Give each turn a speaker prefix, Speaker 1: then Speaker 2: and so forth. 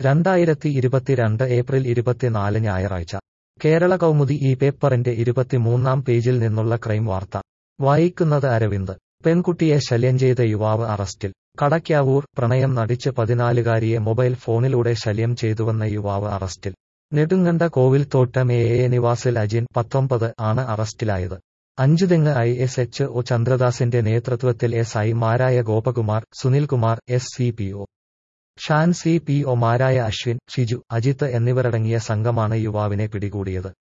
Speaker 1: രണ്ടായിരത്തി ഇരുപത്തിരണ്ട് ഏപ്രിൽ ഇരുപത്തിനാല് ഞായറാഴ്ച കേരള കൗമുദി ഈ പേപ്പറിന്റെ ഇരുപത്തിമൂന്നാം പേജിൽ നിന്നുള്ള ക്രൈം വാർത്ത വായിക്കുന്നത് അരവിന്ദ് പെൺകുട്ടിയെ ശല്യം ചെയ്ത യുവാവ് അറസ്റ്റിൽ കടയ്ക്കാവൂർ പ്രണയം നടിച്ച് പതിനാലുകാരിയെ മൊബൈൽ ഫോണിലൂടെ ശല്യം ചെയ്തുവെന്ന യുവാവ് അറസ്റ്റിൽ നെടുങ്കണ്ട കോവിൽത്തോട്ടം എ എ നിവാസിൽ അജിൻ പത്തൊമ്പത് ആണ് അറസ്റ്റിലായത് Anchuthengu I S H O ചന്ദ്രദാസിന്റെ നേതൃത്വത്തിൽ എസ് ഐ മാരായ Gopakumar Sunilkumar S C P O Shan C P ഒമാരായ അശ്വിൻ ഷിജു അജിത്ത് എന്നിവരടങ്ങിയ സംഘമാണ് യുവാവിനെ പിടികൂടിയത്